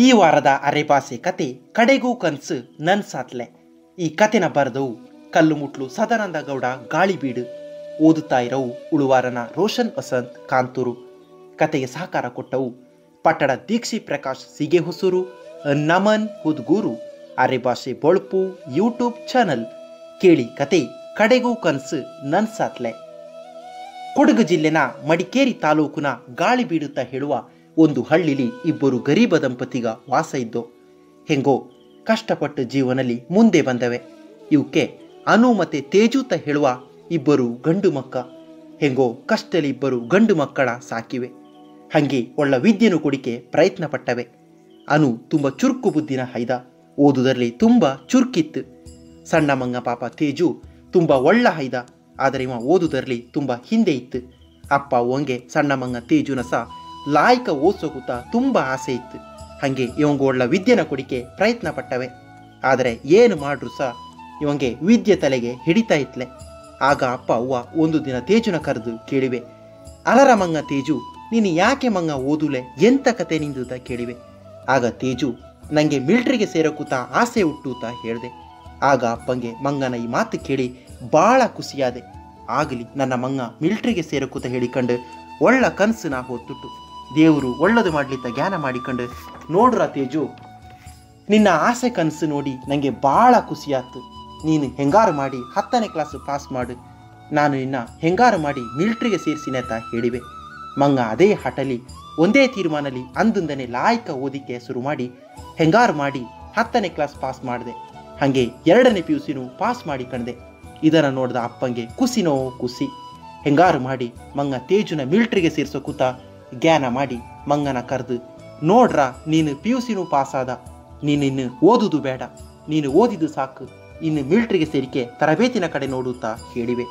ಈ ವಾರದ ಅರೆಭಾಷೆ ಕತೆ ಕಡೆಗೂ ಕನ್ಸು ನನ್ ಸಾತ್ಲೆ ಈ ಕತೆನ ಬರೆದವು ಕಲ್ಲುಮುಟ್ಲು ಸದಾನಂದ ಗೌಡ ಗಾಳಿಬೀಡು ಓದುತ್ತಾ ಇರವು ಉಳುವಾರನ ರೋಷನ್ ವಸಂತ್ ಕಾಂತೂರು ಕತೆಗೆ ಸಹಕಾರ ಕೊಟ್ಟವು ಪಟ್ಟಣ ದೀಕ್ಷಿ ಪ್ರಕಾಶ್ ಸಿಗೆ ಹೊಸೂರು ನಮನ್ ಹುದ್ಗೂರು ಅರೆಭಾಷೆ ಬೊಳ್ಪು ಯೂಟ್ಯೂಬ್ ಚಾನಲ್ ಕೇಳಿ ಕತೆ ಕಡೆಗೂ ಕನ್ಸು ನನ್ ಸಾತ್ಲೆ ಕೊಡಗು ಜಿಲ್ಲೆನ ಮಡಿಕೇರಿ ತಾಲೂಕಿನ ಗಾಳಿ ಬೀಡುತ್ತಾ ಹೇಳುವ ಒಂದು ಹಳ್ಳಿಲಿ ಇಬ್ಬರು ಗರೀಬ ದಂಪತಿಗ ವಾಸ ಇದ್ದೋ ಹೆಂಗೋ ಕಷ್ಟಪಟ್ಟು ಜೀವನದಲ್ಲಿ ಮುಂದೆ ಬಂದವೆ ಇವಕ್ಕೆ ಅನು ಮತ್ತೆ ತೇಜೂತ ಹೇಳುವ ಇಬ್ಬರು ಗಂಡು ಮಕ್ಕ ಹೆಂಗೋ ಕಷ್ಟಲಿ ಇಬ್ಬರು ಗಂಡು ಮಕ್ಕಳ ಸಾಕಿವೆ ಹಂಗೆ ಒಳ್ಳ ವಿದ್ಯೆನು ಕೊಡಿಕೆ ಪ್ರಯತ್ನ ಪಟ್ಟವೆ ಅನು ತುಂಬ ಚುರುಕು ಬುದ್ಧಿನ ಹೈದ ಓದುದರಲ್ಲಿ ತುಂಬ ಚುರುಕಿತ್ತು ಸಣ್ಣ ಮಂಗ ಪಾಪ ತೇಜು ತುಂಬ ಒಳ್ಳ ಹೈದ ಆದರೆ ಇವ ಓದುದರಲ್ಲಿ ತುಂಬ ಹಿಂದೆ ಇತ್ತು ಅಪ್ಪ ಅವಂಗೆ ಸಣ್ಣ ಮಂಗ ತೇಜುನ ಸಹ ಲಾಯ್ಕ ಓದ್ಸೋಕುತ್ತ ತುಂಬ ಆಸೆ ಇತ್ತು ಹಾಗೆ ಇವಂಗ ಒಳ್ಳ ವಿದ್ಯೆನ ಕೊಡಿಕೆ ಪ್ರಯತ್ನ ಪಟ್ಟವೆ ಆದರೆ ಏನು ಮಾಡ್ರು ಸಹ ಇವಂಗೆ ವಿದ್ಯೆ ತಲೆಗೆ ಹಿಡಿತಾ ಇತ್ಲೆ ಆಗ ಅಪ್ಪ ಅವ್ವ ಒಂದು ದಿನ ತೇಜುನ ಕರೆದು ಕೇಳಿವೆ ಅಲರ ಮಂಗ ತೇಜು ನೀನು ಯಾಕೆ ಮಂಗ ಓದುಲೆ ಎಂತ ಕತೆ ನಿಂದುತ್ತ ಕೇಳಿವೆ ಆಗ ತೇಜು ನನಗೆ ಮಿಲ್ಟ್ರಿಗೆ ಸೇರೋಕೂತ ಆಸೆ ಹುಟ್ಟೂತ ಹೇಳಿದೆ ಆಗ ಅಪ್ಪಂಗೆ ಮಂಗನ ಈ ಮಾತು ಕೇಳಿ ಭಾಳ ಖುಷಿಯಾದೆ ಆಗಲಿ ನನ್ನ ಮಂಗ ಮಿಲ್ಟ್ರಿಗೆ ಸೇರಕೂತ ಹೇಳಿಕೊಂಡು ಒಳ್ಳ ಕನಸು ನಾ ಹೊತ್ತುಟ್ಟು ದೇವರು ಒಳ್ಳದು ಮಾಡ್ಲಿತ್ತ ಜ್ಞಾನ ಮಾಡಿಕೊಂಡು ನೋಡ್ರ ತೇಜು ನಿನ್ನ ಆಸೆ ಕನಸು ನೋಡಿ ನನಗೆ ಭಾಳ ಖುಷಿಯಾಯ್ತು ನೀನು ಹೆಂಗಾರು ಮಾಡಿ ಹತ್ತನೇ ಕ್ಲಾಸು ಪಾಸ್ ಮಾಡು ನಾನು ನಿನ್ನ ಹೆಂಗಾರು ಮಾಡಿ ಮಿಲ್ಟ್ರಿಗೆ ಸೇರಿಸಿನೆ ಅಂತ ಹೇಳಿವೆ ಮಂಗ ಅದೇ ಹಠಲಿ ಒಂದೇ ತೀರ್ಮಾನಲಿ ಅಂದಿಂದನೇ ಲಾಯ್ಕ ಓದಿಕೆ ಶುರು ಮಾಡಿ ಹೆಂಗಾರು ಮಾಡಿ ಹತ್ತನೇ ಕ್ಲಾಸ್ ಪಾಸ್ ಮಾಡಿದೆ ಹಾಗೆ ಎರಡನೇ ಪಿ ಯು ಸಿನೂ ಪಾಸ್ ಮಾಡಿ ಕಂಡೆ ಇದನ್ನು ನೋಡಿದ ಅಪ್ಪಂಗೆ ಕುಸಿನೋ ಕುಸಿ ಹೆಂಗಾರು ಮಾಡಿ ಮಂಗ ತೇಜುನ ಮಿಲ್ಟ್ರಿಗೆ ಸೇರಿಸೋ ಕೂತ ಜ್ಞಾನ ಮಾಡಿ ಮಂಗನ ಕರೆದು ನೋಡ್ರ ನೀನು ಪಿ ಯು ಸಿನೂ ಪಾಸಾದ ನೀನು ಇನ್ನು ಓದುದು ಬೇಡ ನೀನು ಓದಿದ್ದು ಸಾಕು ಇನ್ನು ಮಿಲ್ಟ್ರಿಗೆ ಸೇರಿಕೆ ತರಬೇತಿನ ಕಡೆ ನೋಡುತ್ತಾ ಹೇಳಿವೆ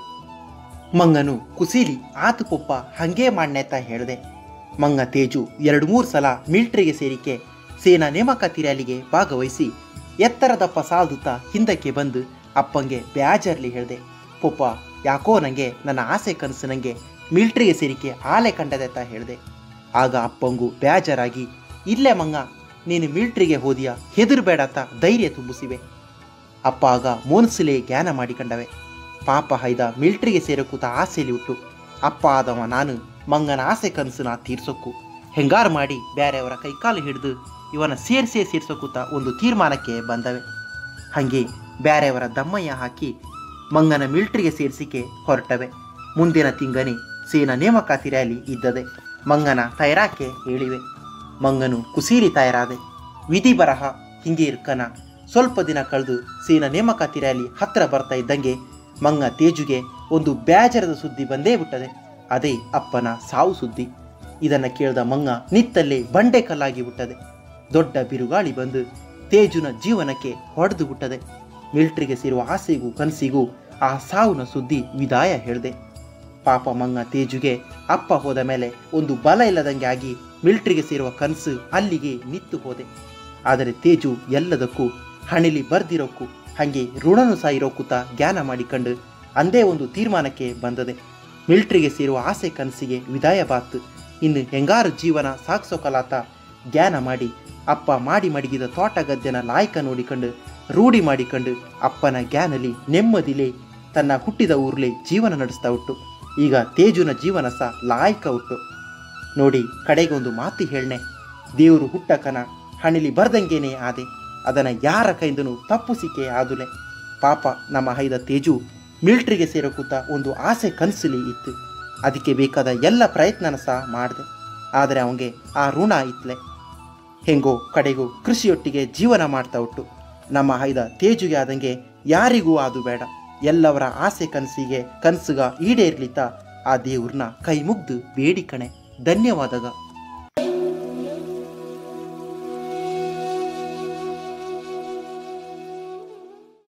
ಮಂಗನು ಕುಸೀಲಿ ಆತು ಪೊಪ್ಪ ಹಂಗೇ ಮಾಡ್ನೆತ ಹೇಳಿದೆ ಮಂಗ ತೇಜು ಎರಡು ಮೂರು ಸಲ ಮಿಲ್ಟ್ರಿಗೆ ಸೇರಿಕೆ ಸೇನಾ ನೇಮಕಾತಿ ರ್ಯಾಲಿಗೆ ಭಾಗವಹಿಸಿ ಎತ್ತರದಪ್ಪ ಸಾಲ್ದುತ್ತಾ ಹಿಂದಕ್ಕೆ ಬಂದು ಅಪ್ಪಂಗೆ ಬ್ಯಾಜರ್ಲಿ ಹೇಳಿದೆ ಪೊಪ್ಪ ಯಾಕೋ ನನಗೆ ನನ್ನ ಆಸೆ ಕನಸು ನನಗೆ ಮಿಲ್ಟ್ರಿಗೆ ಸೇರಿಕೆ ಆಲೆ ಕಂಡದೆ ಅಂತ ಹೇಳಿದೆ ಆಗ ಅಪ್ಪಂಗೂ ಬ್ಯಾಜರಾಗಿ ಇಲ್ಲೇ ಮಂಗ ನೀನು ಮಿಲ್ಟ್ರಿಗೆ ಹೋದಿಯ ಹೆದರ್ಬೇಡ ಅಂತ ಧೈರ್ಯ ತುಂಬಿಸಿವೆ ಅಪ್ಪ ಆಗ ಮೋನ್ಸಲೇ ಜ್ಞಾನ ಮಾಡಿಕೊಂಡವೆ ಪಾಪ ಹೈದ ಮಿಲ್ಟ್ರಿಗೆ ಸೇರಕೂತ ಆಸೆಲಿ ಹುಟ್ಟು ಅಪ್ಪ ಆದವ ನಾನು ಮಂಗನ ಆಸೆ ಕನಸು ನಾ ತೀರ್ಸೋಕ್ಕು ಹೆಂಗಾರು ಮಾಡಿ ಬೇರೆಯವರ ಕೈಕಾಲು ಹಿಡಿದು ಇವನ ಸೇರಿಸೇ ಸೇರ್ಸೋಕೂತ ಒಂದು ತೀರ್ಮಾನಕ್ಕೆ ಬಂದವೆ ಹಾಗೆ ಬ್ಯಾರೆಯವರ ದಮ್ಮಯ್ಯ ಹಾಕಿ ಮಂಗನ ಮಿಲ್ಟ್ರಿಗೆ ಸೇರಿಸಿಕೆ ಹೊರಟವೆ ಮುಂದಿನ ತಿಂಗನಿ ಸೇನಾ ನೇಮಕಾತಿ ರ್ಯಾಲಿ ಇದ್ದದೆ ಮಂಗನ ತಯಾರಾಕೆ ಹೇಳಿವೆ ಮಂಗನು ಕುಸೀರಿ ತಯಾರಾದೆ ವಿಧಿ ಬರಹ ಹಿಂಗೆ ಇರ್ಕನ ಸ್ವಲ್ಪ ದಿನ ಕಳೆದು ಸೇನಾ ನೇಮಕಾತಿ ರ್ಯಾಲಿ ಹತ್ತಿರ ಬರ್ತಾ ಇದ್ದಂಗೆ ಮಂಗ ತೇಜುಗೆ ಒಂದು ಬ್ಯಾಜರದ ಸುದ್ದಿ ಬಂದೇ ಬಿಟ್ಟದೆ ಅದೇ ಅಪ್ಪನ ಸಾವು ಸುದ್ದಿ ಇದನ್ನು ಕೇಳಿದ ಮಂಗ ನಿತ್ತಲ್ಲೇ ಬಂಡೆ ಕಲ್ಲಾಗಿ ಬಿಟ್ಟದೆ ದೊಡ್ಡ ಬಿರುಗಾಳಿ ಬಂದು ತೇಜುನ ಜೀವನಕ್ಕೆ ಹೊಡೆದು ಬಿಟ್ಟದೆ ಮಿಲ್ಟ್ರಿಗೆ ಸೇರುವ ಆಸೆಗೂ ಕನಸಿಗೂ ಆ ಸಾವುನ ಸುದ್ದಿ ವಿದಾಯ ಹೇಳಿದೆ ಪಾಪ ಮಂಗ ತೇಜುಗೆ ಅಪ್ಪ ಹೋದ ಮೇಲೆ ಒಂದು ಬಲ ಇಲ್ಲದಂಗೆ ಆಗಿ ಮಿಲ್ಟ್ರಿಗೆ ಸೇರುವ ಕನಸು ಅಲ್ಲಿಗೆ ನಿತ್ತು ಹೋದೆ ಆದರೆ ತೇಜು ಎಲ್ಲದಕ್ಕೂ ಹಣಿಲಿ ಬರ್ದಿರೋಕ್ಕೂ ಹಾಗೆ ಋಣನು ಸಾಯಿರೋಕೂತ ಜ್ಞಾನ ಮಾಡಿಕೊಂಡು ಅಂದೇ ಒಂದು ತೀರ್ಮಾನಕ್ಕೆ ಬಂದದೆ ಮಿಲ್ಟ್ರಿಗೆ ಸೇರುವ ಆಸೆ ಕನಸಿಗೆ ವಿದಾಯ ಬಾತು ಇನ್ನು ಹೆಂಗಾರು ಜೀವನ ಸಾಗಿಸೋಕಲಾತ ಜ್ಞಾನ ಮಾಡಿ ಅಪ್ಪ ಮಾಡಿ ಮಡಗಿದ ತೋಟ ಗದ್ದೆನ ಲಾಯಕ ನೋಡಿಕೊಂಡು ರೂಢಿ ಮಾಡಿಕೊಂಡು ಅಪ್ಪನ ಜ್ಞಾನಲಿ ನೆಮ್ಮದಿಲೆ ತನ್ನ ಹುಟ್ಟಿದ ಊರ್ಲೆ ಜೀವನ ನಡೆಸ್ತಾ ಉಟ್ಟು ಈಗ ತೇಜುನ ಜೀವನ ಸಹ ಲಾಯಕ ಉಟ್ಟು ನೋಡಿ ಕಡೆಗೆ ಒಂದು ಮಾತು ಹೇಳ್ನೆ ದೇವರು ಹುಟ್ಟಕನ ಹಣಿಲಿ ಬರ್ದಂಗೇನೆ ಆದೆ ಅದನ್ನು ಯಾರ ಕೈಂದನೂ ತಪ್ಪುಸಿಕೆ ಆದುಲೆ ಪಾಪ ನಮ್ಮ ಹೈದ ತೇಜು ಮಿಲ್ಟ್ರಿಗೆ ಸೇರೋಕೂತ ಒಂದು ಆಸೆ ಕನಸಲಿ ಇತ್ತು ಅದಕ್ಕೆ ಬೇಕಾದ ಎಲ್ಲ ಪ್ರಯತ್ನನ ಸಹ ಮಾಡಿದೆ ಆದರೆ ಅವನಿಗೆ ಆ ಋಣ ಇತ್ಲೆ ಹೆಂಗೋ ಕಡೆಗೂ ಕೃಷಿಯೊಟ್ಟಿಗೆ ಜೀವನ ಮಾಡ್ತಾ ಉಟ್ಟು ನಮ್ಮ ಹೈದ ತೇಜುಗೆ ಆದಂಗೆ ಯಾರಿಗೂ ಅದು ಬೇಡ ಎಲ್ಲವರ ಆಸೆ ಕನಸಿಗೆ ಕನಸುಗ ಈಡೇರ್ಲಿತ್ತ ಆ ದೇವ್ರನ್ನ ಕೈ ಮುಗ್ದು ಬೇಡಿ ಕಣೆ ಧನ್ಯವಾದಗ